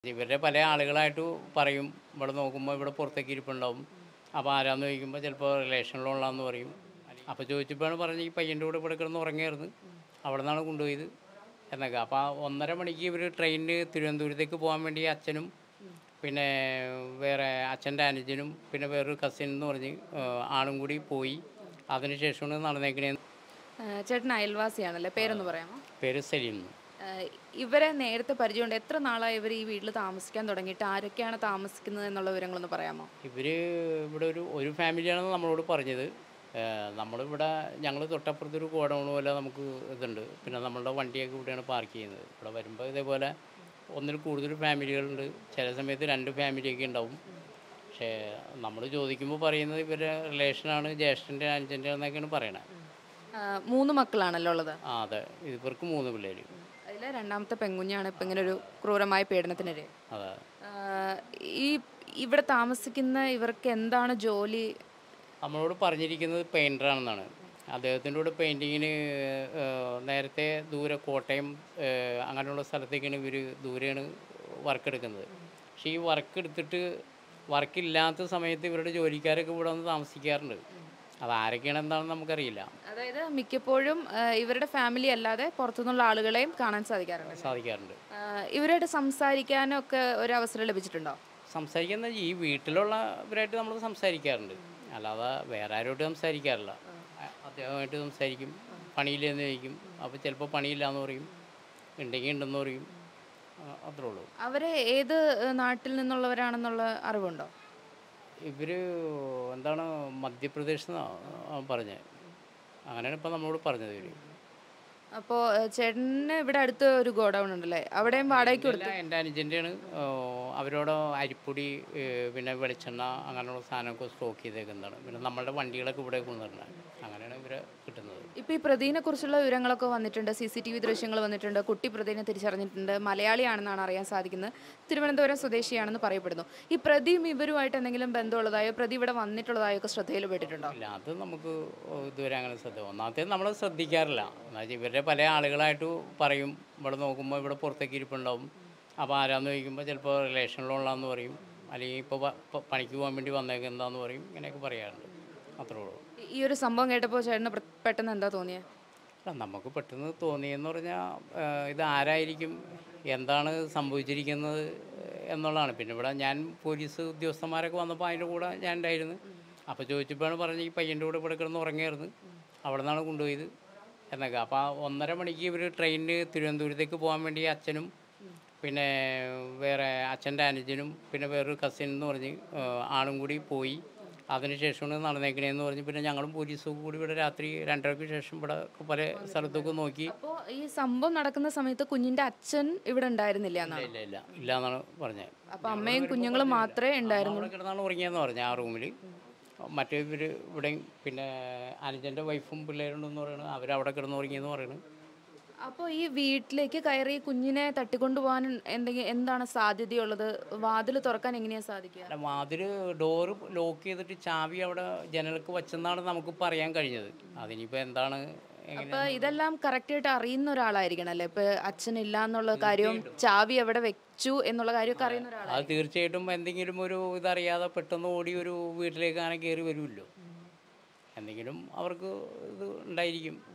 ഇവരുടെ പല ആളുകളായിട്ട് പറയും ഇവിടെ നോക്കുമ്പോൾ ഇവിടെ പുറത്തേക്ക് ഇരിപ്പുണ്ടാവും അപ്പോൾ ആരാന്ന് ചോദിക്കുമ്പോൾ ചിലപ്പോൾ റിലേഷനിലുള്ളതെന്ന് പറയും അപ്പോൾ ചോദിച്ചപ്പോഴാണ് പറഞ്ഞത് ഈ പയ്യൻ്റെ കൂടെ ഇവിടെ കിടന്ന് ഉറങ്ങിയായിരുന്നു അവിടെ നിന്നാണ് കൊണ്ടുപോയത് എന്നൊക്കെ അപ്പോൾ ആ ഒന്നര മണിക്ക് ഇവർ ട്രെയിനിന് തിരുവനന്തപുരത്തേക്ക് പോകാൻ വേണ്ടി അച്ഛനും പിന്നെ വേറെ അച്ഛൻ്റെ അനുജനും പിന്നെ വേറൊരു കസിൻ എന്ന് പറഞ്ഞ് ആ, ആളും കൂടി പോയി അതിനുശേഷമാണ് നടന്നേക്കണേ ആ, ചേട്ടൻ അയൽവാസിയാണല്ലേ പേരൊന്ന് പറയാമോ പേര് സലീം എന്ന്. ആ, ഇവരെ നേരത്തെ പരിചയമുണ്ട് എത്ര നാളായി ഇവർ ഈ വീട്ടിൽ താമസിക്കാൻ തുടങ്ങിയിട്ട് ആരൊക്കെയാണ് താമസിക്കുന്നത് എന്നുള്ള വിവരങ്ങളൊന്ന് പറയാമോ ഇവർ ഇവിടെ ഒരു ഒരു ഫാമിലിയാണെന്ന് നമ്മളോട് പറഞ്ഞത് ഏഹ് നമ്മളിവിടെ ഞങ്ങൾ തൊട്ടപ്പുറത്തൊരു ഗോഡൗൺ പോലെ നമുക്ക് ഇതുണ്ട് പിന്നെ നമ്മളുടെ വണ്ടിയൊക്കെ ഇവിടെയാണ് പാർക്ക് ചെയ്യുന്നത് ഇവിടെ വരുമ്പോൾ ഇതേപോലെ ഒന്നിൽ കൂടുതൽ ഫാമിലികളുണ്ട് ചില സമയത്ത് രണ്ട് ഫാമിലിയൊക്കെ ഉണ്ടാവും പക്ഷേ നമ്മൾ ചോദിക്കുമ്പോൾ പറയുന്നത് ഇവരുടെ റിലേഷനാണ് ജ്യേഷ്ഠൻ്റെ അനുജൻ്റെ എന്നൊക്കെയാണ് പറയണത് ആ, മൂന്ന് മക്കളാണല്ലോ ഉള്ളത് ആ അതെ ഇവർക്ക് മൂന്ന് പിള്ളേർ അതിൽ രണ്ടാമത്തെ പെങ്കുഞ്ഞാണ് ഇപ്പം ഇങ്ങനെ ഒരു ക്രൂരമായ പീഡനത്തിനിടെ അതെ ഈ ഇവിടെ താമസിക്കുന്ന ഇവർക്ക് എന്താണ് ജോലി നമ്മളോട് പറഞ്ഞിരിക്കുന്നത് പെയിൻ്ററാണെന്നാണ് അദ്ദേഹത്തിൻ്റെ കൂടെ പെയിൻറ്റിങ്ങിന് നേരത്തെ ദൂരെ കോട്ടയം ഏഹ്, അങ്ങനെയുള്ള സ്ഥലത്തേക്കാണ് ഇവർ ദൂരെയാണ് വർക്ക് എടുക്കുന്നത് പക്ഷേ ഈ വർക്ക് എടുത്തിട്ട് വർക്കില്ലാത്ത സമയത്ത് ഇവരുടെ ജോലിക്കാരൊക്കെ ഇവിടെ വന്ന് താമസിക്കാറുണ്ട് അത് ആരൊക്കെയാണ് എന്താണെന്ന് നമുക്കറിയില്ല അതായത് മിക്കപ്പോഴും ആ, ഇവരുടെ ഫാമിലി അല്ലാതെ പുറത്തുനിന്നുള്ള ആളുകളെയും കാണാൻ സാധിക്കാറുണ്ട് സാധിക്കാറുണ്ട് ആ, ഇവരായിട്ട് സംസാരിക്കാനൊക്കെ ഒരു അവസരം ലഭിച്ചിട്ടുണ്ടോ സംസാരിക്കുന്ന ഈ വീട്ടിലുള്ളവരായിട്ട് നമ്മൾ സംസാരിക്കാറുണ്ട് അല്ലാതെ വേറെ ആരോട്ട് സംസാരിക്കാറില്ല അ- അദ്ദേഹമായിട്ട് സംസാരിക്കും പണിയില്ലെന്ന് ചോദിക്കും അപ്പോൾ ചിലപ്പോൾ പണിയില്ല എന്ന് പറയും ഉണ്ടെങ്കിൽ ഉണ്ടെന്ന് പറയും ആ, അത്രേ ഉള്ളൂ അവരെ ഏത് ഏ, നാട്ടിൽ നിന്നുള്ളവരാണെന്നുള്ള അറിവുണ്ടോ ഇവർ എന്താണ് മധ്യപ്രദേശ് എന്നാണ് പറഞ്ഞത് അങ്ങനെയാണ് ഇപ്പം നമ്മളോട് പറഞ്ഞത് ഇവർ അപ്പോൾ ചേട്ടന് ഇവിടെ അടുത്ത് ഒരു ഗോഡൗൺ ഉണ്ടല്ലേ അവിടെയും വാടകയ്ക്ക് കൊടുത്തു ഇല്ല എൻ്റെ അനുജൻ്റെയാണ് അവരോട് അരിപ്പൊടി ഏ, പിന്നെ വെളിച്ചെണ്ണ അങ്ങനെയുള്ള സാധനമൊക്കെ സ്റ്റോക്ക് ചെയ്തേക്കുന്നതാണ് പിന്നെ നമ്മളുടെ വണ്ടികളൊക്കെ ഇവിടെ കൊണ്ടുവരണം അങ്ങനെയാണ് ഇവരെ കിട്ടുന്നത് ഇപ്പോൾ ഈ പ്രതിനെ കുറിച്ചുള്ള വിവരങ്ങളൊക്കെ വന്നിട്ടുണ്ട് സി സി ടി വി ദൃശ്യങ്ങൾ വന്നിട്ടുണ്ട് കുട്ടി പ്രതിനെ തിരിച്ചറിഞ്ഞിട്ടുണ്ട് മലയാളിയാണെന്നാണ് അറിയാൻ സാധിക്കുന്നത് തിരുവനന്തപുരം സ്വദേശിയാണെന്ന് പറയപ്പെടുന്നു ഈ പ്രതിയും ഇവരുമായിട്ട് എന്തെങ്കിലും ബന്ധമുള്ളതായോ പ്രതി ഇവിടെ വന്നിട്ടുള്ളതായോ ഒക്കെ ശ്രദ്ധയിൽപ്പെട്ടിട്ടുണ്ടോ ഇല്ല അത് നമുക്ക് ഇതുവരെ അങ്ങനെ ശ്രദ്ധ ഒന്നാമത്തെ നമ്മൾ ശ്രദ്ധിക്കാറില്ല എന്നുവെച്ചാൽ ഇവരുടെ പല ആളുകളായിട്ട് പറയും ഇവിടെ നോക്കുമ്പോൾ ഇവിടെ പുറത്തേക്ക് ഇരിപ്പുണ്ടാവും അപ്പോൾ ആരാന്ന് ചോദിക്കുമ്പോൾ ചിലപ്പോൾ റിലേഷനിലുള്ളതെന്ന് പറയും അല്ലെങ്കിൽ ഇപ്പോൾ പണിക്ക് പോകാൻ വേണ്ടി വന്നേക്കുന്നതാന്ന് പറയും ഇങ്ങനെയൊക്കെ പറയാറുണ്ട് അത്രേ ഉള്ളൂ ഈ- ഈ ഒരു സംഭവം കേട്ടപ്പോൾ ചേട്ടന് പ്ര- പെട്ടെന്ന് എന്താ തോന്നിയത് അല്ല നമുക്ക് പെട്ടെന്ന് തോന്നിയെന്ന് പറഞ്ഞാൽ ഇത് ആരായിരിക്കും എന്താണ് സംഭവിച്ചിരിക്കുന്നത് എന്നുള്ളതാണ് പിന്നെ ഇവിടെ ഞാൻ പോലീസ് ഉദ്യോഗസ്ഥന്മാരൊക്കെ വന്നപ്പോൾ അതിൻ്റെ കൂടെ ഞാൻ ഉണ്ടായിരുന്നു അപ്പോൾ ചോദിച്ചപ്പോഴാണ് പറഞ്ഞത് ഈ പയ്യൻ്റെ കൂടെ ഇവിടെ കിടന്ന് ഉറങ്ങിയായിരുന്നു അവിടെ നിന്നാണ് കൊണ്ടുപോയത് എന്നൊക്കെ അപ്പോൾ ആ ഒന്നര മണിക്ക് ഇവർ ട്രെയിനിന് തിരുവനന്തപുരത്തേക്ക് പോകാൻ വേണ്ടി അച്ഛനും പിന്നെ വേറെ അച്ഛൻ്റെ അനുജനും പിന്നെ വേറൊരു കസിൻ എന്ന് പറഞ്ഞ് ആ, ആളും കൂടി പോയി അതിനുശേഷമാണ് നടന്നേക്കണേന്ന് പറഞ്ഞ് പിന്നെ ഞങ്ങളും പോലീസും കൂടി ഇവിടെ രാത്രി രണ്ടരയ്ക്ക് ശേഷം ഇവിടെ പല സ്ഥലത്തൊക്കെ നോക്കി അപ്പോൾ ഈ സംഭവം നടക്കുന്ന സമയത്ത് കുഞ്ഞിന്റെ അച്ഛൻ ഇവിടെ ഉണ്ടായിരുന്നില്ല എന്നാണ് ഇല്ല ഇല്ല ഇല്ല എന്നാണ് പറഞ്ഞത് അപ്പോൾ അമ്മയും കുഞ്ഞുങ്ങളും മാത്രമേ ഉണ്ടായിരുന്നു അവിടെ കിടന്നാണ് ഉറങ്ങിയെന്ന് പറഞ്ഞു ആ റൂമിൽ മറ്റേ ഇവർ ഇവിടെയും പിന്നെ അനുജൻ്റെ വൈഫും പിള്ളേരുണ്ടെന്ന് പറയുന്നത് അവരവിടെ കിടന്ന് ഉറങ്ങിയെന്ന് പറയുന്നത് അപ്പോൾ ഈ വീട്ടിലേക്ക് കയറി കുഞ്ഞിനെ തട്ടിക്കൊണ്ടുപോകാൻ എന്തെങ്കിലും എന്താണ് സാധ്യതയുള്ളത് വാതിൽ തുറക്കാൻ എങ്ങനെയാ സാധിക്കുക അല്ല വാതിൽ ഡോറ് ലോക്ക് ചെയ്തിട്ട് ചാവി അവിടെ ജനൽക്ക് വെച്ചെന്നാണ് നമുക്ക് പറയാൻ കഴിഞ്ഞത് അതിനിപ്പോൾ എന്താണ് എങ്ങനെ അപ്പൊ ഇതെല്ലാം കറക്റ്റ് ആയിട്ട് അറിയുന്ന ഒരാളായിരിക്കണം അല്ലേ ഇപ്പൊ അച്ഛനില്ല എന്നുള്ള കാര്യവും ചാവി എവിടെ വെച്ചു എന്നുള്ള കാര്യമൊക്കെ അറിയുന്ന ഒരാളാണ് അത് തീർച്ചയായിട്ടും എന്തെങ്കിലും ഒരു ഇതറിയാതെ പെട്ടെന്ന് ഓടി ഒരു വീട്ടിലേക്ക് അങ്ങനെ കയറി വരുമല്ലോ എന്തെങ്കിലും അവർക്ക് ഇത് ഉണ്ടായിരിക്കും